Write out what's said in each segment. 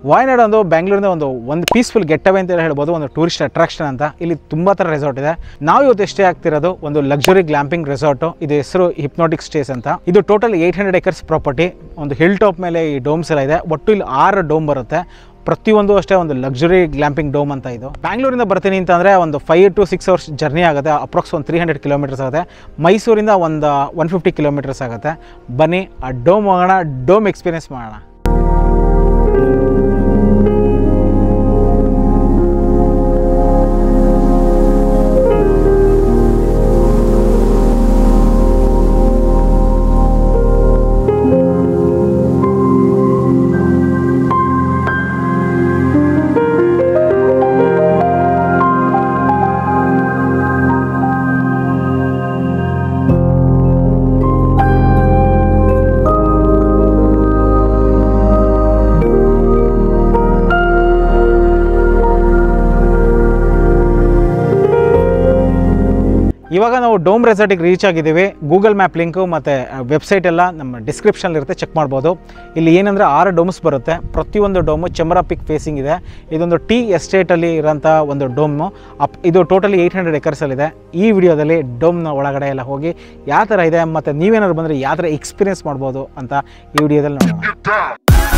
ವಾಯನಾಡ್ ಒಂದು ಬೆಂಗಳೂರಿಂದ ಒಂದು ಒಂದು ಪೀಸ್ಫುಲ್ ಗೆಟ್ ಅವೇ ಅಂತ ಹೇಳ್ಬೋದು ಒಂದು ಟೂರಿಸ್ಟ್ ಅಟ್ರಾಕ್ಷನ್ ಅಂತ ಇಲ್ಲಿ ತುಂಬ ಥರ ರೆಸಾರ್ಟ್ ಇದೆ ನಾವು ಇವತ್ತು ಸ್ಟೇ ಆಗ್ತಿರೋದು ಒಂದು ಲಕ್ಸುರಿ ಗ್ಲಾಂಪಿಂಗ್ ರೆಸಾರ್ಟು ಇದು ಹೆಸರು ಹಿಪ್ನೋಟಿಕ್ ಸ್ಟೇಸ್ ಅಂತ ಇದು total eight hundred acres property ಒಂದು ಹಿಲ್ ಟಾಪ್ ಮೇಲೆ ಈ ಡೋಮ್ಸ್ ಎಲ್ಲ ಇದೆ ಒಟ್ಟು ಇಲ್ಲಿ ಆರು ಡೋಮ್ ಬರುತ್ತೆ ಪ್ರತಿಯೊಂದು ಅಷ್ಟೇ ಒಂದು ಲಕ್ಸುರಿ ಗ್ಲಾಂಪಿಂಗ್ ಡೋಮ್ ಅಂತ ಇದು ಬ್ಯಾಂಗ್ಳೂರಿಂದ ಬರ್ತೀನಿ ಅಂತಂದರೆ ಒಂದು five to six hours journey ಆಗುತ್ತೆ ಅಪ್ರಾಕ್ಸ್ ಒಂದು ತ್ರೀ ಹಂಡ್ರೆಡ್ ಕಿಲೋಮೀಟರ್ಸ್ ಆಗುತ್ತೆ ಮೈಸೂರಿಂದ ಒಂದು ಒನ್ ಫಿಫ್ಟಿ ಕಿಲೋಮೀಟರ್ಸ್ ಆಗುತ್ತೆ ಬನ್ನಿ ಆ ಡೋಮ್ ಹೋಗೋಣ ಡೋಮ್ ಎಕ್ಸ್ಪೀರಿಯನ್ಸ್ ಮಾಡೋಣ ಇವಾಗ ನಾವು ಡೋಮ್ ರೆಸಾರ್ಟಿಗೆ ರೀಚ್ ಆಗಿದ್ದೀವಿ ಗೂಗಲ್ ಮ್ಯಾಪ್ ಲಿಂಕು ಮತ್ತು ವೆಬ್ಸೈಟ್ ಎಲ್ಲ ನಮ್ಮ ಡಿಸ್ಕ್ರಿಪ್ಷನ್ ಇರುತ್ತೆ ಚೆಕ್ ಮಾಡ್ಬೋದು ಇಲ್ಲಿ ಏನಂದರೆ ಆರು ಡೋಮ್ಸ್ ಬರುತ್ತೆ ಪ್ರತಿಯೊಂದು ಡೋಮು ಚಮರಾ ಪಿಕ್ ಫೇಸಿಂಗ್ ಇದೆ ಇದೊಂದು ಟೀ ಎಸ್ಟೇಟಲ್ಲಿ ಇರೋಂಥ ಒಂದು ಡೋಮು ಅಪ್ ಇದು ಟೋಟಲಿ ಏಯ್ಟ್ ಹಂಡ್ರೆಡ್ ಎಕರ್ಸಲ್ಲಿದೆ ಈ ವಿಡಿಯೋದಲ್ಲಿ ಡೋಮ್ನ ಒಳಗಡೆ ಎಲ್ಲ ಹೋಗಿ ಯಾವ ಥರ ಇದೆ ಮತ್ತು ನೀವೇನಾದ್ರು ಬಂದರೆ ಯಾವ ಥರ ಎಕ್ಸ್ಪೀರಿಯನ್ಸ್ ಮಾಡ್ಬೋದು ಅಂತ ಈ ವಿಡಿಯೋದಲ್ಲಿ ನೋಡೋಣ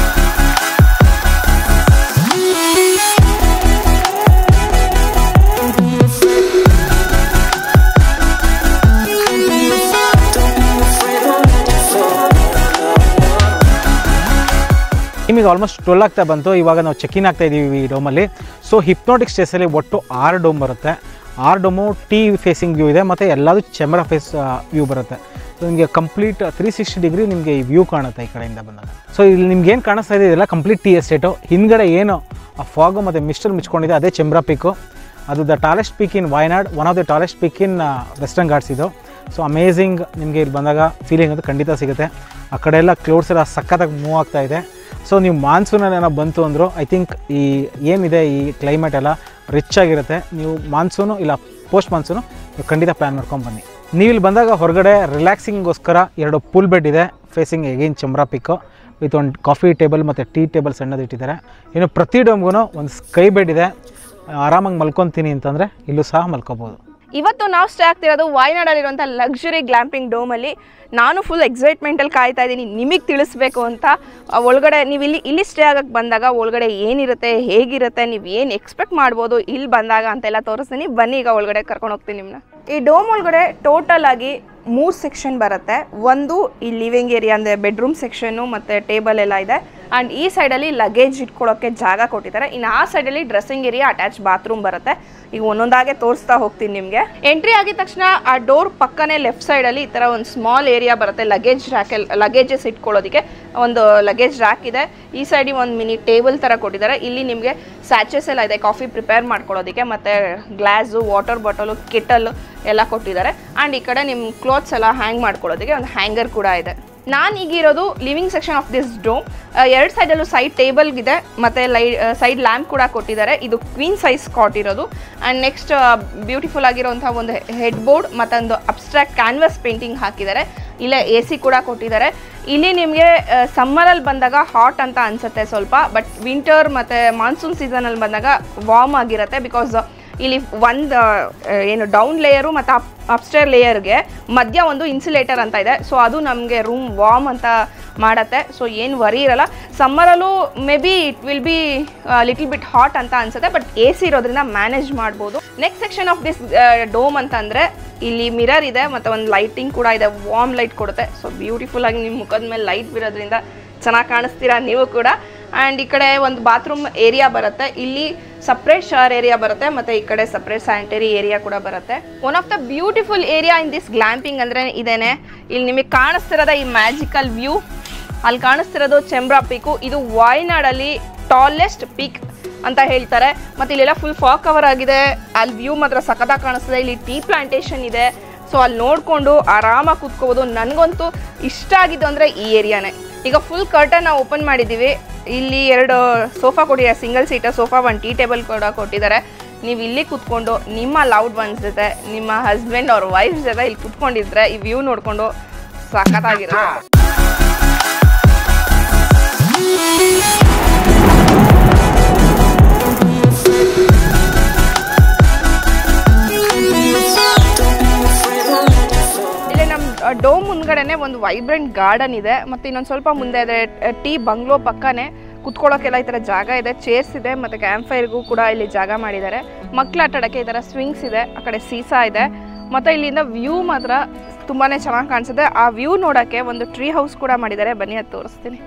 ನಿಮಗೆ ಆಲ್ಮೋಸ್ಟ್ ಟ್ವೆಲ್ ಆಗ್ತಾ ಬಂತು ಇವಾಗ ನಾವು ಚೆಕಿನ್ ಆಗ್ತಾ ಇದ್ದೀವಿ ಈ ಡೋಮಲ್ಲಿ ಸೊ ಹಿಪ್ನೋಟಿಕ್ ಸ್ಟೇಸಲ್ಲಿ ಒಟ್ಟು ಆರು ಡೋಮ್ ಬರುತ್ತೆ ಆರು ಡೋಮು ಟಿ ಫೇಸಿಂಗ್ ವ್ಯೂ ಇದೆ ಮತ್ತು ಎಲ್ಲದೂ ಚೆಮರಾ ಫೇಸ್ ವ್ಯೂ ಬರುತ್ತೆ ಸೊ ನಿಮಗೆ ಕಂಪ್ಲೀಟ್ ತ್ರೀ ಸಿಕ್ಸ್ಟಿ ಡಿಗ್ರಿ ನಿಮಗೆ ಈ ವ್ಯೂ ಕಾಣುತ್ತೆ ಈ ಕಡೆಯಿಂದ ಬಂದಾಗ ಸೊ ಇಲ್ಲಿ ನಿಮ್ಗೆ ಏನು ಕಾಣಿಸ್ತಾ ಇದೆ ಇದೆಲ್ಲ ಕಂಪ್ಲೀಟ್ ಟಿ ಎಸ್ಟೇಟು ಹಿಂದ್ಗಡೆ ಏನು ಆ ಫಾಗು ಮತ್ತು ಮಿಸ್ಟರ್ ಮುಚ್ಕೊಂಡಿದೆ ಅದೇ ಚೆಮ್ರಾ ಪೀಕು ಅದು the tallest peak in Wayanad one of the tallest peak in Western Ghats ಇದು ಸೊ ಅಮೇಝಿಂಗ್ ನಿಮಗೆ ಇಲ್ಲಿ ಬಂದಾಗ ಫೀಲಿಂಗ್ ಅದು ಖಂಡಿತ ಸಿಗುತ್ತೆ ಆ ಕಡೆ ಎಲ್ಲ ಕ್ಲೌಡ್ಸ್ ಎಲ್ಲ ಸಖತ್ತಾಗಿ ಮೂವ್ ಆಗ್ತಾ ಇದೆ ಸೊ ನೀವು ಮಾನ್ಸೂನಲ್ಲಿ ಏನೋ ಬಂತು ಅಂದರು ಐ ಥಿಂಕ್ ಈ ಏನಿದೆ ಈ ಕ್ಲೈಮೇಟ್ ಎಲ್ಲ ರಿಚ್ ಆಗಿರುತ್ತೆ ನೀವು ಮಾನ್ಸೂನು ಇಲ್ಲ ಪೋಸ್ಟ್ ಮಾನ್ಸೂನು ನೀವು ಖಂಡಿತ ಪ್ಲ್ಯಾನ್ ಮಾಡ್ಕೊಂಡು ಬನ್ನಿ ನೀವು ಇಲ್ಲಿ ಬಂದಾಗ ಹೊರಗಡೆ ರಿಲ್ಯಾಕ್ಸಿಂಗ್ಗೋಸ್ಕರ ಎರಡು ಪೂಲ್ ಬೆಡ್ ಇದೆ facing again Chembra peak with ಒಂದು ಕಾಫಿ ಟೇಬಲ್ ಮತ್ತು ಟೀ ಟೇಬಲ್ ಸಣ್ಣದು ಇಟ್ಟಿದ್ದಾರೆ ಇನ್ನು ಪ್ರತಿ ಡೋಮ್ಗೂ ಒಂದು ಸ್ಕೈ ಬೆಡ್ ಇದೆ ಆರಾಮಾಗಿ ಮಲ್ಕೊತೀನಿ ಅಂತಂದರೆ ಇಲ್ಲೂ ಸಹ ಮಲ್ಕೋಬೋದು ಇವತ್ತು ನಾವು ಸ್ಟೇ ಆಗ್ತಿರೋದು ವಾಯನಾಡಲ್ಲಿರುವಂಥ ಲಕ್ಸುರಿ ಗ್ಲಾಂಪಿಂಗ್ ಡೋಮಲ್ಲಿ ನಾನು ಫುಲ್ ಎಕ್ಸೈಟ್ಮೆಂಟಲ್ಲಿ ಕಾಯ್ತಾ ಇದ್ದೀನಿ ನಿಮಗೆ ತಿಳಿಸ್ಬೇಕು ಅಂತ ಆ, ಒಳಗಡೆ ನೀವು ಇಲ್ಲಿ ಇಲ್ಲಿ ಸ್ಟೇ ಆಗಕ್ಕೆ ಬಂದಾಗ ಒಳಗಡೆ ಏನಿರುತ್ತೆ ಹೇಗಿರುತ್ತೆ ನೀವು ಏನು ಎಕ್ಸ್ಪೆಕ್ಟ್ ಮಾಡ್ಬೋದು ಇಲ್ಲಿ ಬಂದಾಗ ಅಂತೆಲ್ಲ ತೋರಿಸ್ತೀನಿ ಬನ್ನಿ ಈಗ ಒಳಗಡೆ ಕರ್ಕೊಂಡು ಹೋಗ್ತೀನಿ ನಿಮ್ಮನ್ನ ಈ ಡೋಮ್ ಒಳಗಡೆ ಟೋಟಲ್ ಆಗಿ ಮೂರು ಸೆಕ್ಷನ್ ಬರುತ್ತೆ ಒಂದು ಈ ಲಿವಿಂಗ್ ಏರಿಯಾ ಅಂದರೆ ಬೆಡ್ರೂಮ್ ಸೆಕ್ಷನ್ನು ಮತ್ತು ಟೇಬಲ್ ಎಲ್ಲ ಇದೆ ಆ್ಯಂಡ್ ಈ ಸೈಡಲ್ಲಿ ಲಗೇಜ್ ಇಟ್ಕೊಳ್ಳೋಕ್ಕೆ ಜಾಗ ಕೊಟ್ಟಿದ್ದಾರೆ ಇನ್ನು ಆ ಸೈಡಲ್ಲಿ ಡ್ರೆಸ್ಸಿಂಗ್ ಏರಿಯಾ ಅಟ್ಯಾಚ್ ಬಾತ್ರೂಮ್ ಬರುತ್ತೆ ಈಗ ಒಂದೊಂದಾಗೆ ತೋರಿಸ್ತಾ ಹೋಗ್ತೀನಿ ನಿಮಗೆ ಎಂಟ್ರಿ ಆಗಿದ ತಕ್ಷಣ ಆ ಡೋರ್ ಪಕ್ಕನೇ ಲೆಫ್ಟ್ ಸೈಡಲ್ಲಿ ಈ ಥರ ಒಂದು ಸ್ಮಾಲ್ ಏರಿಯಾ ಬರುತ್ತೆ ಲಗೇಜ್ ರ್ಯಾಕ್ ಲಗೇಜಸ್ ಇಟ್ಕೊಳ್ಳೋದಕ್ಕೆ ಒಂದು ಲಗೇಜ್ ರ್ಯಾಕ್ ಇದೆ ಈ ಸೈಡಿಗೆ ಒಂದು ಮಿನಿ ಟೇಬಲ್ ಥರ ಕೊಟ್ಟಿದ್ದಾರೆ ಇಲ್ಲಿ ನಿಮಗೆ ಸ್ಯಾಚಸ್ ಎಲ್ಲ ಇದೆ ಕಾಫಿ ಪ್ರಿಪೇರ್ ಮಾಡ್ಕೊಳ್ಳೋದಕ್ಕೆ ಮತ್ತು ಗ್ಲಾಸು ವಾಟರ್ ಬಾಟಲು ಕಿಟಲ್ ಎಲ್ಲ ಕೊಟ್ಟಿದ್ದಾರೆ ಆ್ಯಂಡ್ ಈ ಕಡೆ ನಿಮ್ಮ ಕ್ಲೋತ್ಸ್ ಎಲ್ಲ ಹ್ಯಾಂಗ್ ಮಾಡ್ಕೊಳ್ಳೋದಕ್ಕೆ ಒಂದು ಹ್ಯಾಂಗರ್ ಕೂಡ ಇದೆ ನಾನು ಈಗಿರೋದು living section of this dome ಎರಡು ಸೈಡಲ್ಲೂ ಸೈಡ್ ಟೇಬಲ್ಗಿದೆ ಮತ್ತು ಲೈ ಸೈಡ್ ಲ್ಯಾಂಪ್ ಕೂಡ ಕೊಟ್ಟಿದ್ದಾರೆ ಇದು ಕ್ವೀನ್ ಸೈಜ್ ಕಾಟ್ ಇರೋದು ಆ್ಯಂಡ್ ನೆಕ್ಸ್ಟ್ ಬ್ಯೂಟಿಫುಲ್ ಆಗಿರೋಂಥ ಒಂದು ಹೆಡ್ ಬೋರ್ಡ್ ಮತ್ತೊಂದು ಅಬ್ಸ್ಟ್ರಾಕ್ಟ್ ಕ್ಯಾನ್ವಸ್ ಪೇಂಟಿಂಗ್ ಹಾಕಿದ್ದಾರೆ ಇಲ್ಲೇ ಎ ಸಿ ಕೂಡ ಕೊಟ್ಟಿದ್ದಾರೆ ಇಲ್ಲಿ ನಿಮಗೆ ಸಮ್ಮರಲ್ಲಿ ಬಂದಾಗ ಹಾಟ್ ಅಂತ ಅನಿಸುತ್ತೆ ಸ್ವಲ್ಪ ಬಟ್ ವಿಂಟರ್ ಮತ್ತು ಮಾನ್ಸೂನ್ ಸೀಸನಲ್ಲಿ ಬಂದಾಗ ವಾರ್ಮ್ ಆಗಿರುತ್ತೆ ಬಿಕಾಸ್ ಇಲ್ಲಿ ಒಂದು ಏನು ಡೌನ್ ಲೇಯರು ಮತ್ತು ಅಪ್ ಅಪ್ಸ್ಟೇರ್ ಲೇಯರ್ಗೆ ಮಧ್ಯ ಒಂದು ಇನ್ಸುಲೇಟರ್ ಅಂತ ಇದೆ ಸೊ ಅದು ನಮಗೆ ರೂಮ್ ವಾರ್ಮ್ ಅಂತ ಮಾಡತ್ತೆ ಸೊ ಏನು ವರಿ ಇರಲ್ಲ ಸಮ್ಮರಲ್ಲೂ maybe it will be little bit hot ಅಂತ ಅನ್ಸುತ್ತೆ ಬಟ್ ಎ ಸಿ ಇರೋದ್ರಿಂದ ಮ್ಯಾನೇಜ್ ಮಾಡ್ಬೋದು next section of this dome ಅಂತಂದರೆ ಇಲ್ಲಿ ಮಿರರ್ ಇದೆ ಮತ್ತು ಒಂದು ಲೈಟಿಂಗ್ ಕೂಡ ಇದೆ ವಾರ್ಮ್ ಲೈಟ್ ಕೊಡುತ್ತೆ ಸೊ ಬ್ಯೂಟಿಫುಲ್ ಆಗಿ ನಿಮ್ಮ ಮುಖದ ಮೇಲೆ ಲೈಟ್ ಬಿರೋದ್ರಿಂದ ಚೆನ್ನಾಗಿ ಕಾಣಿಸ್ತೀರಾ ನೀವು ಕೂಡ ಆ್ಯಂಡ್ ಈ ಕಡೆ ಒಂದು ಬಾತ್ರೂಮ್ ಏರಿಯಾ ಬರುತ್ತೆ ಇಲ್ಲಿ ಸಪ್ರೇಟ್ ಶವರ್ ಏರಿಯಾ ಬರುತ್ತೆ ಮತ್ತು ಈ ಕಡೆ ಸಪ್ರೇಟ್ ಸ್ಯಾನಿಟರಿ ಏರಿಯಾ ಕೂಡ ಬರುತ್ತೆ one of the beautiful area in this glamping ಅಂದರೆ ಇದೇನೆ ಇಲ್ಲಿ ನಿಮಗೆ ಕಾಣಿಸ್ತಿರೋದ ಈ ಮ್ಯಾಜಿಕಲ್ ವ್ಯೂ ಅಲ್ಲಿ ಕಾಣಿಸ್ತಿರೋದು ಚೆಂಬ್ರಾ ಪೀಕು ಇದು ವಾಯ್ನಾಡಲ್ಲಿ ಟಾಲೆಸ್ಟ್ ಪೀಕ್ ಅಂತ ಹೇಳ್ತಾರೆ ಮತ್ತು ಇಲ್ಲೆಲ್ಲ ಫುಲ್ ಫಾಗ್ ಕವರ್ ಆಗಿದೆ ಅಲ್ಲಿ ವ್ಯೂ ಮಾತ್ರ ಸಖತ್ತಾಗಿ ಕಾಣಿಸ್ತದೆ ಇಲ್ಲಿ ಟೀ ಪ್ಲಾಂಟೇಶನ್ ಇದೆ ಸೊ ಅಲ್ಲಿ ನೋಡಿಕೊಂಡು ಆರಾಮಾಗಿ ಕೂತ್ಕೋಬೋದು ನನಗಂತೂ ಇಷ್ಟ ಆಗಿದ್ದು ಅಂದರೆ ಈ ಏರಿಯಾನೇ ಈಗ ಫುಲ್ ಕರ್ಟನ್ ನಾವು ಓಪನ್ ಮಾಡಿದ್ದೀವಿ ಇಲ್ಲಿ ಎರಡು ಸೋಫಾ ಕೊಟ್ಟಿದ್ದಾರೆ ಸಿಂಗಲ್ ಸೀಟರ್ ಸೋಫಾ ಒಂದು ಟೀ ಟೇಬಲ್ ಕೂಡ ಕೊಟ್ಟಿದ್ದಾರೆ ನೀವು ಇಲ್ಲಿ ಕೂತ್ಕೊಂಡು ನಿಮ್ಮ ಲೌಡ್ ಒನ್ಸ್ ಜೊತೆ ನಿಮ್ಮ ಹಸ್ಬೆಂಡ್ ಅವ್ರ ವೈಫ್ ಜೊತೆ ಇಲ್ಲಿ ಕೂತ್ಕೊಂಡಿದ್ರೆ ಈ ವ್ಯೂ ನೋಡಿಕೊಂಡು ಸಖತ್ತಾಗಿರುತ್ತೆ ಡೋಮ್ ಮುಂದ್ಗಡೆನೆ ಒಂದು ವೈಬ್ರೆಂಟ್ ಗಾರ್ಡನ್ ಇದೆ ಮತ್ತು ಇನ್ನೊಂದು ಸ್ವಲ್ಪ ಮುಂದೆ ಇದೆ ಟೀ ಬಂಗ್ಲೋ ಪಕ್ಕನೇ ಕುತ್ಕೊಳ್ಳೋಕೆಲ್ಲ ಈ ಥರ ಜಾಗ ಇದೆ ಚೇರ್ಸ್ ಇದೆ ಮತ್ತು ಕ್ಯಾಂಪ್ ಫೈರ್ಗೂ ಕೂಡ ಇಲ್ಲಿ ಜಾಗ ಮಾಡಿದ್ದಾರೆ ಮಕ್ಳು ಆಟ ಆಡೋಕ್ಕೆ ಈ ಥರ ಸ್ವಿಂಗ್ಸ್ ಇದೆ ಆ ಕಡೆ ಸೀಸಾ ಇದೆ ಮತ್ತು ಇಲ್ಲಿಂದ ವ್ಯೂ ಮಾತ್ರ ತುಂಬಾ ಚೆನ್ನಾಗಿ ಕಾಣಿಸುತ್ತೆ ಆ ವ್ಯೂ ನೋಡೋಕ್ಕೆ ಒಂದು ಟ್ರೀ ಹೌಸ್ ಕೂಡ ಮಾಡಿದ್ದಾರೆ ಬನ್ನಿ ಅದು ತೋರಿಸ್ತೀನಿ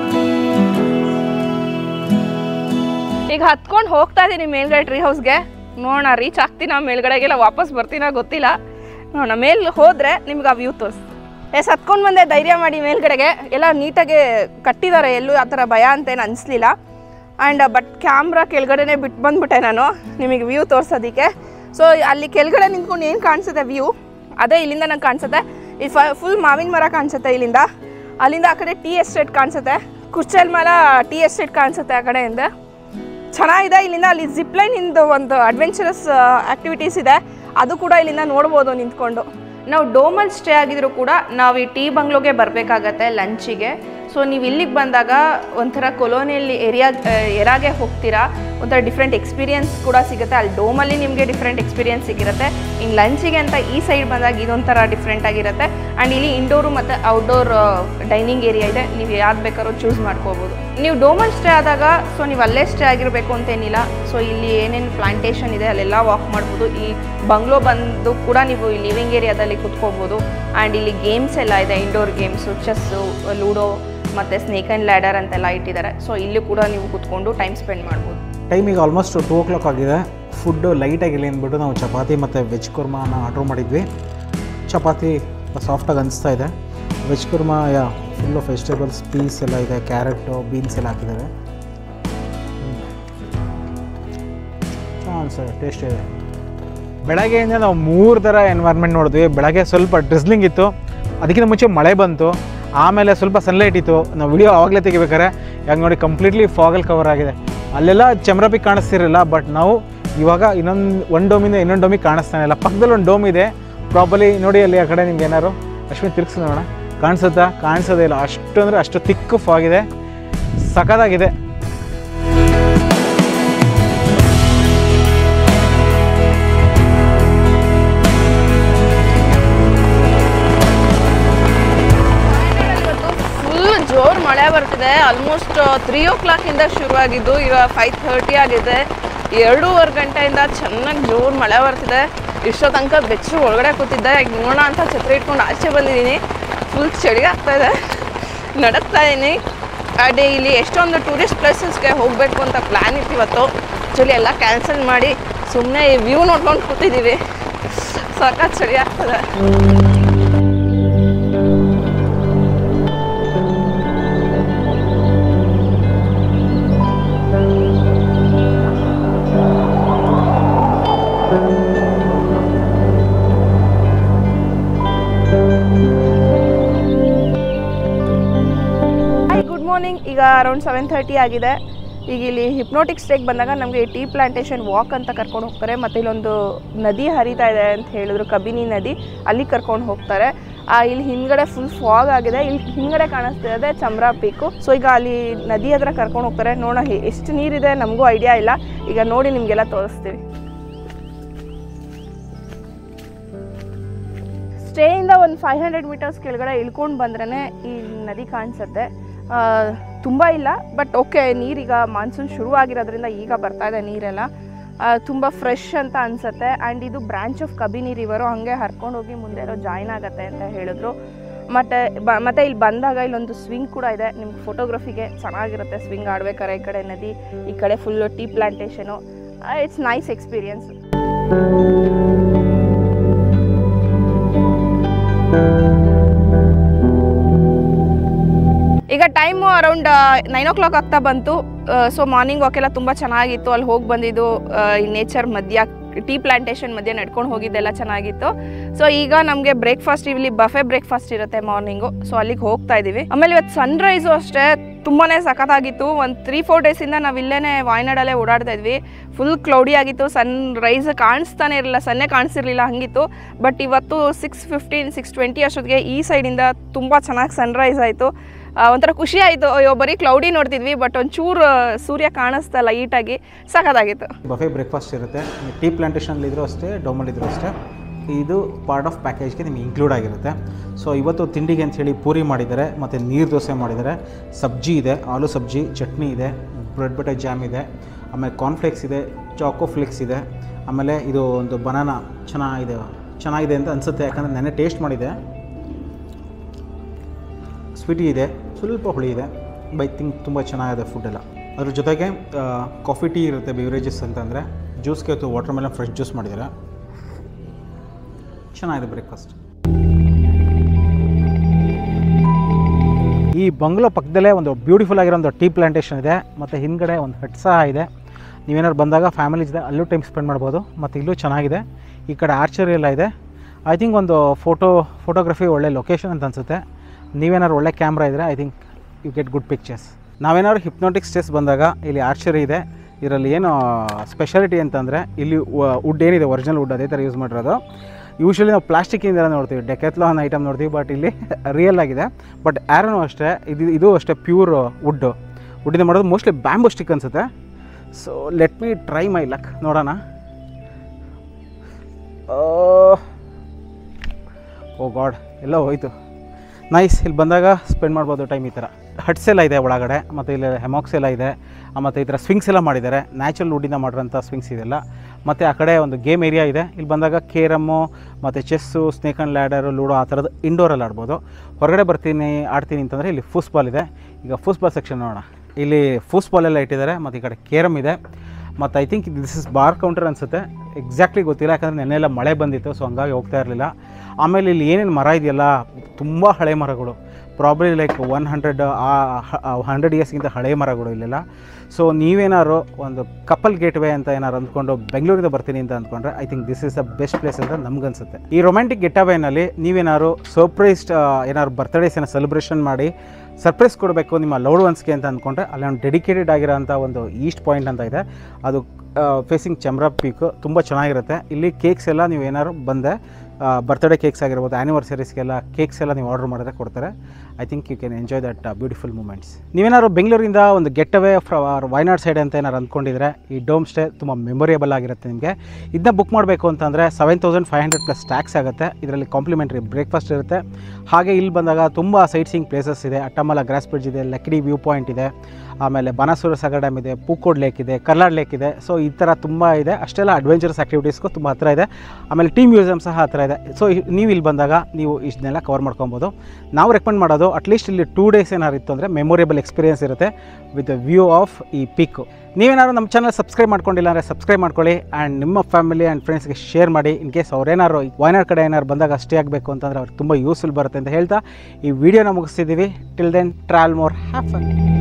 ಈಗ ಹತ್ಕೊಂಡು ಹೋಗ್ತಾ ಇದ್ದೀನಿ ಮೇಲ್ಗಡೆ ಟ್ರೀ ಹೌಸ್ಗೆ ನೋಡೋಣ ರೀಚ್ ಆಗ್ತೀನ ಮೇಲ್ಗಡೆಗೆಲ್ಲ ವಾಪಸ್ ಬರ್ತೀನ ಗೊತ್ತಿಲ್ಲ ನೋಡೋಣ ಮೇಲ್ ಹೋದರೆ ನಿಮ್ಗೆ ಆ ವ್ಯೂ ತೋರಿಸ್ ಎಸ್ ಹತ್ಕೊಂಡು ಬಂದೆ ಧೈರ್ಯ ಮಾಡಿ ಮೇಲ್ಗಡೆಗೆ ಎಲ್ಲ ನೀಟಾಗಿ ಕಟ್ಟಿದ್ದಾರೆ ಎಲ್ಲೂ ಆ ಥರ ಭಯ ಅಂತೇನು ಅನಿಸ್ಲಿಲ್ಲ ಆ್ಯಂಡ್ ಬಟ್ ಕ್ಯಾಮ್ರಾ ಕೆಳಗಡೆನೆ ಬಿಟ್ಟು ಬಂದ್ಬಿಟ್ಟೆ ನಾನು ನಿಮಗೆ ವ್ಯೂ ತೋರ್ಸೋದಕ್ಕೆ ಸೊ ಅಲ್ಲಿ ಕೆಳಗಡೆ ನಿಂತ್ಕೊಂಡು ಏನು ಕಾಣಿಸುತ್ತೆ ವ್ಯೂ ಅದೇ ಇಲ್ಲಿಂದ ನಂಗೆ ಕಾಣಿಸುತ್ತೆ ಈ ಫುಲ್ ಮಾವಿನ ಮರ ಕಾಣಿಸುತ್ತೆ ಇಲ್ಲಿಂದ ಅಲ್ಲಿಂದ ಆ ಕಡೆ ಟೀ ಎಸ್ಟೇಟ್ ಕಾಣಿಸುತ್ತೆ ಕುರ್ಚಲ್ ಮಲ ಟೀ ಎಸ್ಟೇಟ್ ಕಾಣಿಸುತ್ತೆ ಆ ಕಡೆಯಿಂದ ಚೆನ್ನಾಗಿದೆ ಇಲ್ಲಿಂದ ಅಲ್ಲಿ ಜಿಪ್ಲೈನ್ ಇಂದು ಒಂದು ಅಡ್ವೆಂಚರಸ್ ಆಕ್ಟಿವಿಟೀಸ್ ಇದೆ ಅದು ಕೂಡ ಇಲ್ಲಿಂದ ನೋಡ್ಬೋದು ನಿಂತ್ಕೊಂಡು ನಾವು ಡೋಮಲ್ಲಿ ಸ್ಟೇ ಆಗಿದ್ರು ಕೂಡ ನಾವು ಈ ಟೀ ಬಂಗ್ಲೋಗೆ ಬರಬೇಕಾಗತ್ತೆ ಲಂಚಿಗೆ ಸೊ ನೀವು ಇಲ್ಲಿಗೆ ಬಂದಾಗ ಒಂಥರ ಕೊಲೋನಿಯಲ್ಲಿ ಏರಿಯಾ ಎರಾಗೆ ಹೋಗ್ತೀರಾ ಒಂಥರ ಡಿಫ್ರೆಂಟ್ ಎಕ್ಸ್ಪೀರಿಯನ್ಸ್ ಕೂಡ ಸಿಗುತ್ತೆ ಅಲ್ಲಿ ಡೋಮಲ್ಲಿ ನಿಮಗೆ ಡಿಫ್ರೆಂಟ್ ಎಕ್ಸ್ಪೀರಿಯನ್ಸ್ ಸಿಗಿರುತ್ತೆ ಇನ್ನು ಲಂಚಿಗೆ ಅಂತ ಈ ಸೈಡ್ ಬಂದಾಗ ಇದೊಂಥರ ಡಿಫ್ರೆಂಟ್ ಆಗಿರುತ್ತೆ ಆ್ಯಂಡ್ ಇಲ್ಲಿ ಇಂಡೋರು ಮತ್ತು ಔಟ್ಡೋರ್ ಡೈನಿಂಗ್ ಏರಿಯಾ ಇದೆ ನೀವು ಯಾವ್ದು ಬೇಕಾದ್ರೂ ಚೂಸ್ ಮಾಡ್ಕೋಬೋದು ನೀವು ಡೋಮಲ್ಲಿ ಸ್ಟೇ ಆದಾಗ ಸೊ ನೀವು ಅಲ್ಲೇ ಸ್ಟೇ ಆಗಿರಬೇಕು ಅಂತೇನಿಲ್ಲ ಸೊ ಇಲ್ಲಿ ಏನೇನು ಪ್ಲಾಂಟೇಶನ್ ಇದೆ ಅಲ್ಲೆಲ್ಲ ವಾಕ್ ಮಾಡ್ಬೋದು ಈ ಬಂಗ್ಲೋ ಬಂದು ಕೂಡ ನೀವು ಈ ಲಿವಿಂಗ್ ಏರಿಯಾದಲ್ಲಿ ಕುತ್ಕೋಬೋದು ಆ್ಯಂಡ್ ಇಲ್ಲಿ ಗೇಮ್ಸ್ ಎಲ್ಲ ಇದೆ ಇಂಡೋರ್ ಗೇಮ್ಸು ಚೆಸ್ಸು ಲೂಡೋ ಮತ್ತು ಸ್ನೇಕ್ ಆ್ಯಂಡ್ ಲ್ಯಾಡರ್ ಅಂತೆಲ್ಲ ಇಟ್ಟಿದ್ದಾರೆ ಸೊ ಇಲ್ಲಿ ಕೂಡ ನೀವು ಕುತ್ಕೊಂಡು ಟೈಮ್ ಸ್ಪೆಂಡ್ ಮಾಡ್ಬೋದು ಟೈಮ್ ಈಗ ಆಲ್ಮೋಸ್ಟ್ ಟೂ ಓ ಕ್ಲಾಕ್ ಆಗಿದೆ ಫುಡ್ಡು ಲೈಟಾಗಿಲ್ಲ ಅಂದ್ಬಿಟ್ಟು ನಾವು ಚಪಾತಿ ಮತ್ತು ವೆಜ್ ಕುರ್ಮಾನ ಆರ್ಡ್ರ್ ಮಾಡಿದ್ವಿ ಚಪಾತಿ ಸಾಫ್ಟಾಗಿ ಅನಿಸ್ತಾ ಇದೆ ವೆಜ್ ಕುರ್ಮಾ ಯಾ ಫುಲ್ ಆಫ್ ವೆಜಿಟೇಬಲ್ಸ್ ಪೀಸ್ ಎಲ್ಲ ಇದೆ ಕ್ಯಾರೆಟು ಬೀನ್ಸ್ ಎಲ್ಲ ಹಾಕಿದ್ದಾರೆ ಚೆನ್ನಾಗಿ ಟೇಸ್ಟ್ ಇದೆ ಬೆಳಗ್ಗೆಯಿಂದ ನಾವು ಮೂರು ಥರ ಎನ್ವೈರ್ಮೆಂಟ್ ನೋಡಿದ್ವಿ ಬೆಳಗ್ಗೆ ಸ್ವಲ್ಪ ಡ್ರಿಸ್ಲಿಂಗ್ ಇತ್ತು ಅದಕ್ಕಿಂತ ಮುಂಚೆ ಮಳೆ ಬಂತು ಆಮೇಲೆ ಸ್ವಲ್ಪ ಸನ್ಲೈಟ್ ಇತ್ತು ನಾವು ವಿಡಿಯೋ ಆವಾಗಲೇ ತೆಗಿಬೇಕಾರೆ ಯಾಕೆ ನೋಡಿ ಕಂಪ್ಲೀಟ್ಲಿ ಫಾಗಲ್ಲಿ ಕವರ್ ಆಗಿದೆ ಅಲ್ಲೆಲ್ಲ ಚಮ್ರಪಿ ಕಾಣಿಸ್ತಿರಲಿಲ್ಲ ಬಟ್ ನಾವು ಇವಾಗ ಇನ್ನೊಂದು ಒಂದು ಡೋಮಿಂದ ಇನ್ನೊಂದು ಡೋಮಿಗೆ ಕಾಣಿಸ್ತಾನೆ ಇಲ್ಲ ಪಕ್ಕದಲ್ಲಿ ಒಂದು ಡೋಮ್ ಇದೆ ಪ್ರಾಪರ್ಲಿ ನೋಡಿ ಅಲ್ಲಿ ಆ ಕಡೆ ನಿಮ್ಗೆ ಏನಾರು ಅಶ್ವಿನ್ ತಿರ್ಗಿಸಿ ನೋಡೋಣ ಕಾಣಿಸುತ್ತಾ ಕಾಣಿಸೋದೇ ಇಲ್ಲ ಅಷ್ಟು ಅಂದರೆ ಅಷ್ಟು ತಿಕ್ಕು ಫಾಗಿದೆ ಸಖತ್ತಾಗಿದೆ ಫುಲ್ ಜೋರ್ ಮಳೆ ಬರ್ತಿದೆ ಆಲ್ಮೋಸ್ಟ್ ತ್ರೀ ಓ ಕ್ಲಾಕಿಂದ ಶುರುವಾಗಿದ್ದು ಇವಾಗ ಫೈವ್ ಥರ್ಟಿ ಆಗಿದೆ ಎರಡೂವರೆ ಗಂಟೆಯಿಂದ ಚೆನ್ನಾಗಿ ಜೋರ್ ಮಳೆ ಬರ್ತಿದೆ ಇಷ್ಟೋ ತನಕ ಬೆಚ್ಚು ಒಳಗಡೆ ಕೂತಿದ್ದೆ ಈಗ ನೋಡೋಣ ಅಂತ ಛತ್ರಿ ಇಟ್ಕೊಂಡು ಆಚೆ ಬಂದಿದ್ದೀನಿ ಫುಲ್ ಚಳಿ ಆಗ್ತಾ ಇದೆ ನಡಕ್ತಾ ಇದ್ದೀನಿ ಅದೇ ಇಲ್ಲಿ ಎಷ್ಟೊಂದು ಟೂರಿಸ್ಟ್ ಪ್ಲೇಸಸ್ಗೆ ಹೋಗಬೇಕು ಅಂತ ಪ್ಲ್ಯಾನ್ ಇತ್ತು ಇವತ್ತು ಆ್ಯಕ್ಚುಲಿ ಎಲ್ಲ ಕ್ಯಾನ್ಸಲ್ ಮಾಡಿ ಸುಮ್ಮನೆ ಈ ವ್ಯೂ ನೋಡ್ಕೊಂಡು ಕೂತಿದ್ದೀವಿ ಸಖತ್ ಚಳಿ ಆಗ್ತದೆ ಹಾಯ್ ಗುಡ್ ಮಾರ್ನಿಂಗ್ ಈಗ ಅರೌಂಡ್ ಸೆವೆನ್ ಥರ್ಟಿ ಆಗಿದೆ ಈಗ ಇಲ್ಲಿ ಹಿಪ್ನೋಟಿಕ್ ಸ್ಟೇಗೆ ಬಂದಾಗ ನಮಗೆ ಟೀ ಪ್ಲಾಂಟೇಶನ್ ವಾಕ್ ಅಂತ ಕರ್ಕೊಂಡು ಹೋಗ್ತಾರೆ ಮತ್ತು ಇಲ್ಲೊಂದು ನದಿ ಹರಿತಾ ಇದೆ ಅಂತ ಹೇಳಿದ್ರು ಕಬಿನಿ ನದಿ ಅಲ್ಲಿ ಕರ್ಕೊಂಡು ಹೋಗ್ತಾರೆ ಆ, ಇಲ್ಲಿ ಹಿಂದ್ಗಡೆ ಫುಲ್ ಫಾಗ್ ಆಗಿದೆ ಇಲ್ಲಿ ಹಿಂದ್ಗಡೆ ಕಾಣಿಸ್ತಿರೋದೆ ಚಮ್ರಾ ಪೀಕು ಸೊ ಈಗ ಅಲ್ಲಿ ನದಿ ಹತ್ರ ಕರ್ಕೊಂಡು ಹೋಗ್ತಾರೆ ನೋಡೋಣ ಹೆ- ಎಷ್ಟು ನೀರಿದೆ ನಮಗೂ ಐಡಿಯಾ ಇಲ್ಲ ಈಗ ನೋಡಿ ನಿಮಗೆಲ್ಲ ತೋರಿಸ್ತೀವಿ ಸ್ಟೇಯಿಂದ ಒಂದು ಫೈವ್ ಹಂಡ್ರೆಡ್ ಮೀಟರ್ಸ್ ಕೆಳಗಡೆ ಇಳ್ಕೊಂಡು ಬಂದ್ರೇ ಈ ನದಿ ಕಾಣಿಸುತ್ತೆ ತುಂಬ ಇಲ್ಲ ಬಟ್ ಓಕೆ ನೀರೀಗ ಮಾನ್ಸೂನ್ ಶುರುವಾಗಿರೋದ್ರಿಂದ ಈಗ ಬರ್ತಾ ಇದೆ ನೀರೆಲ್ಲ ತುಂಬ ಫ್ರೆಶ್ ಅಂತ ಅನಿಸುತ್ತೆ ಆ್ಯಂಡ್ ಇದು ಬ್ರಾಂಚ್ ಆಫ್ ಕಬಿನಿ ರಿವರು ಹಾಗೆ ಹರ್ಕೊಂಡು ಹೋಗಿ ಮುಂದೆ ಇರೋ ಜಾಯ್ನ್ ಆಗುತ್ತೆ ಅಂತ ಹೇಳಿದ್ರು ಮತ್ತು ಬ ಮತ್ತು ಇಲ್ಲಿ ಬಂದಾಗ ಇಲ್ಲೊಂದು ಸ್ವಿಂಗ್ ಕೂಡ ಇದೆ ನಿಮ್ಗೆ ಫೋಟೋಗ್ರಫಿಗೆ ಚೆನ್ನಾಗಿರುತ್ತೆ ಸ್ವಿಂಗ್ ಆಡ್ಬೇಕಾರೆ ಈ ಕಡೆ ನದಿ ಈ ಕಡೆ full tea plantation it's nice experience ಈಗ time around nine o'clock ಆಗ್ತಾ ಬಂತು ಸೊ ಮಾರ್ನಿಂಗ್ ವಾಕೆಲ್ಲ ತುಂಬ ಚೆನ್ನಾಗಿತ್ತು ಅಲ್ಲಿ ಹೋಗಿ ಬಂದಿದ್ದು ಆ, ಈ ನೇಚರ್ ಮಧ್ಯ ಟೀ ಪ್ಲಾಂಟೇಶನ್ ಮಧ್ಯೆ ನಡ್ಕೊಂಡು ಹೋಗಿದ್ದೆಲ್ಲ ಚೆನ್ನಾಗಿತ್ತು ಸೊ ಈಗ ನಮಗೆ ಬ್ರೇಕ್ಫಾಸ್ಟ್ ಇಲ್ಲಿ ಬಫೆ ಬ್ರೇಕ್ಫಾಸ್ಟ್ ಇರುತ್ತೆ ಮಾರ್ನಿಂಗು ಸೊ ಅಲ್ಲಿಗೆ ಹೋಗ್ತಾ ಇದ್ದೀವಿ ಆಮೇಲೆ ಇವತ್ತು ಸನ್ರೈಸು ಅಷ್ಟೇ ತುಂಬಾ ಸಖತ್ತಾಗಿತ್ತು ಒಂದು ತ್ರೀ ಫೋರ್ ಡೇಸಿಂದ ನಾವು ಇಲ್ಲೇ ವಾಯ್ನಾಡಲ್ಲೇ ಓಡಾಡ್ತಾ ಇದ್ವಿ ಫುಲ್ ಕ್ಲೌಡಿ ಆಗಿತ್ತು ಸನ್ ರೈಸ್ ಕಾಣಿಸ್ತಾನೆ ಇರಲಿಲ್ಲ ಸನ್ನೆ ಕಾಣಿಸಿರ್ಲಿಲ್ಲ ಹಂಗಿತ್ತು ಬಟ್ ಇವತ್ತು ಸಿಕ್ಸ್ ಫಿಫ್ಟೀನ್ ಸಿಕ್ಸ್ ಟ್ವೆಂಟಿ ಅಷ್ಟೊತ್ತಿಗೆ ಈ ಸೈಡಿಂದ ತುಂಬ ಚೆನ್ನಾಗಿ ಸನ್ರೈಸ್ ಆಯಿತು ಒಂಥರ ಖುಷಿ ಆಯಿತು ಅಯ್ಯೋ ಬರೀ ಕ್ಲೌಡಿ ನೋಡ್ತಿದ್ವಿ ಬಟ್ ಒಂಚೂರು ಸೂರ್ಯ ಕಾಣಿಸ್ತಾ ಲೈಟಾಗಿ ಸಖತ್ತಾಗಿತ್ತು ಬಫೆ ಬ್ರೇಕ್ಫಾಸ್ಟ್ ಇರುತ್ತೆ ಟೀ ಪ್ಲಾಂಟೇಷನಲ್ಲಿ ಇದ್ರೂ ಅಷ್ಟೇ ಡೋಮಲ್ಲಿ ಇದ್ರೂ ಅಷ್ಟೇ ಇದು ಪಾರ್ಟ್ ಆಫ್ ಪ್ಯಾಕೇಜ್ಗೆ ನಿಮಗೆ ಇನ್ಕ್ಲೂಡ್ ಆಗಿರುತ್ತೆ ಸೊ ಇವತ್ತು ತಿಂಡಿಗೆ ಅಂಥೇಳಿ ಪೂರಿ ಮಾಡಿದ್ದಾರೆ ಮತ್ತು ನೀರು ದೋಸೆ ಮಾಡಿದ್ದಾರೆ ಸಬ್ಜಿ ಇದೆ ಆಲೂ ಸಬ್ಜಿ ಚಟ್ನಿ ಇದೆ ಬ್ರೆಡ್ ಬಟರ್ ಜಾಮ್ ಇದೆ ಆಮೇಲೆ ಕಾರ್ನ್ಫ್ಲೇಕ್ಸ್ ಇದೆ ಚಾಕೋ ಫ್ಲೇಕ್ಸ್ ಇದೆ ಆಮೇಲೆ ಇದು ಒಂದು ಬನಾನಾ ಚೆನ್ನಾಗಿದೆ ಚೆನ್ನಾಗಿದೆ ಅಂತ ಅನಿಸುತ್ತೆ ಯಾಕಂದರೆ ನೆನ್ನೆ ಟೇಸ್ಟ್ ಮಾಡಿದೆ ಸ್ವೀಟಿ ಇದೆ ಸ್ವಲ್ಪ ಹುಳಿ ಇದೆ ಬೈ ಥಿಂಕ್ ತುಂಬ ಚೆನ್ನಾಗಿದೆ ಫುಡ್ಡೆಲ್ಲ ಅದ್ರ ಜೊತೆಗೆ ಕಾಫಿ ಟೀ ಇರುತ್ತೆ ಬಿವರೇಜಸ್ ಅಂತಂದರೆ ಜ್ಯೂಸ್ಗೆ ಇವತ್ತು ವಾಟರ್ ಮೆಲನ್ ಫ್ರೆಶ್ ಜ್ಯೂಸ್ ಮಾಡಿದ್ದಾರೆ ಚೆನ್ನಾಗಿದೆ ಬ್ರೇಕ್ಫಾಸ್ಟ್ ಈ ಬಂಗ್ಲೋ ಪಕ್ಕದಲ್ಲೇ ಒಂದು ಬ್ಯೂಟಿಫುಲ್ ಆಗಿರೋ ಒಂದು ಟೀ ಪ್ಲಾಂಟೇಶನ್ ಇದೆ ಮತ್ತು ಹಿಂದ್ಗಡೆ ಒಂದು ಹಟ್ ಸಹ ಇದೆ ನೀವೇನಾದ್ರು ಬಂದಾಗ ಫ್ಯಾಮಿಲಿ ಜೊತೆ ಅಲ್ಲೂ ಟೈಮ್ ಸ್ಪೆಂಡ್ ಮಾಡ್ಬೋದು ಮತ್ತು ಇಲ್ಲೂ ಚೆನ್ನಾಗಿದೆ ಈ ಕಡೆ ಆರ್ಚರಿ ಎಲ್ಲ ಇದೆ ಐ ಥಿಂಕ್ ಒಂದು ಫೋಟೋ ಫೋಟೋಗ್ರಫಿ ಒಳ್ಳೆ ಲೊಕೇಶನ್ ಅಂತ ಅನಿಸುತ್ತೆ ನೀವೇನಾದ್ರು ಒಳ್ಳೆ ಕ್ಯಾಮ್ರಾ ಇದ್ದರೆ I think you get good pictures ನಾವೇನಾದ್ರು ಹಿಪ್ನೋಟಿಕ್ ಸ್ಟೇಸ್ ಬಂದಾಗ ಇಲ್ಲಿ ಆರ್ಚರಿ ಇದೆ ಇದರಲ್ಲಿ ಏನು ಸ್ಪೆಷಾಲಿಟಿ ಅಂತಂದರೆ ಇಲ್ಲಿ ವುಡ್ ಏನಿದೆ ಒರಿಜಿನಲ್ ವುಡ್ ಅದೇ ಥರ ಯೂಸ್ ಮಾಡಿರೋದು ಯೂಶ್ವಲಿ ನಾವು ಪ್ಲಾಸ್ಟಿಕ್ಕಿಂದ ನೋಡ್ತೀವಿ ಡೆಕೆತ್ಲಾನ್ ಐಟಮ್ ನೋಡ್ತೀವಿ ಬಟ್ ಇಲ್ಲಿ ರಿಯಲ್ ಆಗಿದೆ ಬಟ್ ಆ್ಯರನು ಅಷ್ಟೇ ಇದು ಇದು ಅಷ್ಟೇ ಪ್ಯೂರ್ ವುಡ್ಡು ವುಡ್ಡಿಂದ ಮಾಡೋದು ಮೋಸ್ಟ್ಲಿ ಬ್ಯಾಂಬೂ ಸ್ಟಿಕ್ ಅನಿಸುತ್ತೆ so let me try my luck ನೋಡೋಣ ಓ ಗಾಡ್ ಎಲ್ಲ ಹೋಯ್ತು ನೈಸ್ ಇಲ್ಲಿ ಬಂದಾಗ ಸ್ಪೆಂಡ್ ಮಾಡ್ಬೋದು ಟೈಮ್ ಈ ಥರ ಹಟ್ಸ್ ಎಲ್ಲ ಇದೆ ಒಳಗಡೆ ಮತ್ತು ಇಲ್ಲಿ ಹೆಮಾಕ್ಸ್ ಎಲ್ಲ ಇದೆ ಮತ್ತು ಈ ಥರ ಸ್ವಿಂಗ್ಸ್ ಎಲ್ಲ ಮಾಡಿದ್ದಾರೆ ನ್ಯಾಚುರಲ್ ವುಡ್ಡಿಂದ ಮಾಡಿರೋಂಥ ಸ್ವಿಂಗ್ಸ್ ಇದೆಲ್ಲ ಮತ್ತು ಆ ಕಡೆ ಒಂದು ಗೇಮ್ ಏರಿಯಾ ಇದೆ ಇಲ್ಲಿ ಬಂದಾಗ ಕೇರಮ್ಮು ಮತ್ತು chess snake and ladder ludo ಆ ಥರದ್ದು ಇಂಡೋರಲ್ಲಿ ಆಡ್ಬೋದು ಹೊರಗಡೆ ಬರ್ತೀನಿ ಆಡ್ತೀನಿ ಅಂತಂದರೆ ಇಲ್ಲಿ ಫೂಸ್ಬಾಲ್ ಇದೆ ಈಗ ಫೂಸ್ಬಾಲ್ ಸೆಕ್ಷನ್ ನೋಡೋಣ ಇಲ್ಲಿ ಫೂಸ್ಬಾಲ್ ಎಲ್ಲ ಇಟ್ಟಿದ್ದಾರೆ ಮತ್ತು ಈ ಕಡೆ ಕೇರಮ್ ಇದೆ ಮತ್ತು I think this is bar counter ಅನಿಸುತ್ತೆ ಎಕ್ಸಾಕ್ಟ್ಲಿ ಗೊತ್ತಿಲ್ಲ ಯಾಕಂದರೆ ನೆನ್ನೆಲ್ಲ ಮಳೆ ಬಂದಿತ್ತು ಸೊ ಹಂಗಾಗಿ ಹೋಗ್ತಾ ಇರಲಿಲ್ಲ ಆಮೇಲೆ ಇಲ್ಲಿ ಏನೇನು ಮರ ಇದೆಯಲ್ಲ ತುಂಬ ಹಳೆ ಮರಗಳು probably like one hundred hundred ಇಯರ್ಸ್ಗಿಂತ ಹಳೆ ಮರಗಳು ಇಲ್ಲೆಲ್ಲ ಸೊ ನೀವೇನಾದ್ರು ಒಂದು ಕಪಲ್ ಗೇಟ್ ವೇ ಅಂತ ಏನಾರು ಅಂದ್ಕೊಂಡು ಬೆಂಗಳೂರಿಂದ ಬರ್ತೀನಿ ಅಂತ ಅಂದ್ಕೊಂಡ್ರೆ I think this is the best place ಅಂತ ನಮ್ಗನ್ಸುತ್ತೆ ಈ ರೊಮ್ಯಾಂಟಿಕ್ ಗೆಟ್ ಅವೇನಲ್ಲಿ ನೀವೇನಾದ್ರು ಸರ್ಪ್ರೈಸ್ ಏನಾದ್ರು ಬರ್ತ್ಡೇಸ್ ಏನೋ ಸೆಲೆಬ್ರೇಷನ್ ಮಾಡಿ ಸರ್ಪ್ರೈಸ್ ಕೊಡಬೇಕು ನಿಮ್ಮ ಲವ್ಡ್ ಒನ್ಸ್ಗೆ ಅಂತ ಅಂದ್ಕೊಂಡ್ರೆ ಅಲ್ಲಿ ಒಂದು ಡೆಡಿಕೇಟೆಡ್ ಆಗಿರೋಂಥ ಒಂದು ಈಸ್ಟ್ ಪಾಯಿಂಟ್ ಅಂತ ಇದೆ ಅದು ಫೇಸಿಂಗ್ ಚಮ್ರಾ ಪೀಕು ತುಂಬ ಚೆನ್ನಾಗಿರುತ್ತೆ ಇಲ್ಲಿ ಕೇಕ್ಸ್ ಎಲ್ಲ ನೀವು ಏನಾದ್ರು ಬಂದೆ ಬರ್ತ್ಡೇ ಕೇಕ್ಸ್ ಆಗಿರ್ಬೋದು ಆ್ಯನಿವರ್ಸರೀಸ್ಗೆಲ್ಲ ಕೇಕ್ಸ್ ಎಲ್ಲ ನೀವು ಆರ್ಡರ್ ಮಾಡಿದ್ರೆ ಕೊಡ್ತಾರೆ I think you can enjoy that beautiful moments ನೀವೇನಾದ್ರು ಬೆಂಗಳೂರಿಂದ ಒಂದು ಗೆಟ್ ಅವೇ ಫ್ರವರ್ ವೈನಾಡ್ ಸೈಡ್ ಅಂತ ಏನಾರು ಅಂದ್ಕೊಂಡಿದ್ರೆ ಈ ಡೋಮ್ ಸ್ಟೇ ತುಂಬ ಮೆಮೊರೇಬಲ್ ಆಗಿರುತ್ತೆ ನಿಮಗೆ ಇದನ್ನ ಬುಕ್ ಮಾಡಬೇಕು ಅಂತಂದರೆ seven thousand five hundred plus tax ಆಗುತ್ತೆ ಇದರಲ್ಲಿ ಕಾಂಪ್ಲಿಮೆಂಟ್ರಿ ಬ್ರೇಕ್ಫಾಸ್ಟ್ ಇರುತ್ತೆ ಹಾಗೆ ಇಲ್ಲಿ ಬಂದಾಗ ತುಂಬ ಸೈಟ್ ಸೀಯಿಂಗ್ ಪ್ಲೇಸಸ್ ಇದೆ ಅಟ್ಟಮಲ ಗ್ರಾಸ್ ಬ್ರಿಡ್ಜ್ ಇದೆ ಲಕ್ಡಿ ವ್ಯೂ ಪಾಯಿಂಟ್ ಇದೆ ಆಮೇಲೆ ಬನಸೂರ ಸಾಗರ್ ಡ್ಯಾಮ್ ಇದೆ ಪೂಕೋಡ್ ಲೇಕ್ ಇದೆ ಕರ್ಲಾಡ್ ಲೇಕ್ ಇದೆ ಸೊ ಈ ಥರ ತುಂಬ ಇದೆ ಅಷ್ಟೆಲ್ಲ ಅಡ್ವೆಂಚರಸ್ ಆ್ಯಕ್ಟಿವಿಟೀಸ್ಗೂ ತುಂಬ ಹತ್ತಿರ ಇದೆ ಆಮೇಲೆ ಟೀಮ್ ಮ್ಯೂಸಿಯಮ್ ಸಹ ಹತ್ತಿರ ಇದೆ ಸೊ ನೀವು ಇಲ್ಲಿ ಬಂದಾಗ ನೀವು ಇಷ್ಟನ್ನೆಲ್ಲ ಕವರ್ ಮಾಡ್ಕೊಬೋದು ನಾವು ರೆಕಮೆಂಡ್ ಮಾಡೋದು ಅಟ್ಲೀಸ್ಟ್ ಇಲ್ಲಿ ಟೂ ಡೇಸ್ ಏನಾರು ಇತ್ತು ಅಂದರೆ ಮೆಮೊರೇಬಲ್ ಎಕ್ಸ್ಪೀರಿಯನ್ಸ್ ಇರುತ್ತೆ ವಿತ್ ವ್ಯೂ ಆಫ್ ಈ ಪೀಕು ನೀವೇನಾದ್ರು ನಮ್ಮ ಚಾನಲ್ ಸಬ್ಸ್ಕ್ರೈಬ್ ಮಾಡ್ಕೊಂಡಿಲ್ಲ ಅಂದರೆ ಸಬ್ಸ್ಕ್ರೈಬ್ ಮಾಡ್ಕೊಳ್ಳಿ ಆ್ಯಂಡ್ ನಿಮ್ಮ ಫ್ಯಾಮಿಲಿ ಆ್ಯಂಡ್ ಫ್ರೆಂಡ್ಸ್ಗೆ ಶೇರ್ ಮಾಡಿ ಇನ್ ಕೇಸ್ ಅವ್ರೇನಾದ್ರು ವಯನಾಡ್ ಕಡೆ ಏನಾದ್ರು ಬಂದಾಗ ಅಷ್ಟೇ ಆಗಬೇಕು ಅಂತಂದರೆ ಅವ್ರಿಗೆ ತುಂಬ ಯೂಸ್ಫುಲ್ ಬರುತ್ತೆ ಅಂತ ಹೇಳ್ತಾ ಈ ವಿಡಿಯೋನ ಮುಗಿಸ್ತಿದ್ದೀವಿ ಟಿಲ್ ದೆನ್ ಟ್ರಾವೆಲ್ ಮೋರ್ ಹ್ಯಾಫನ್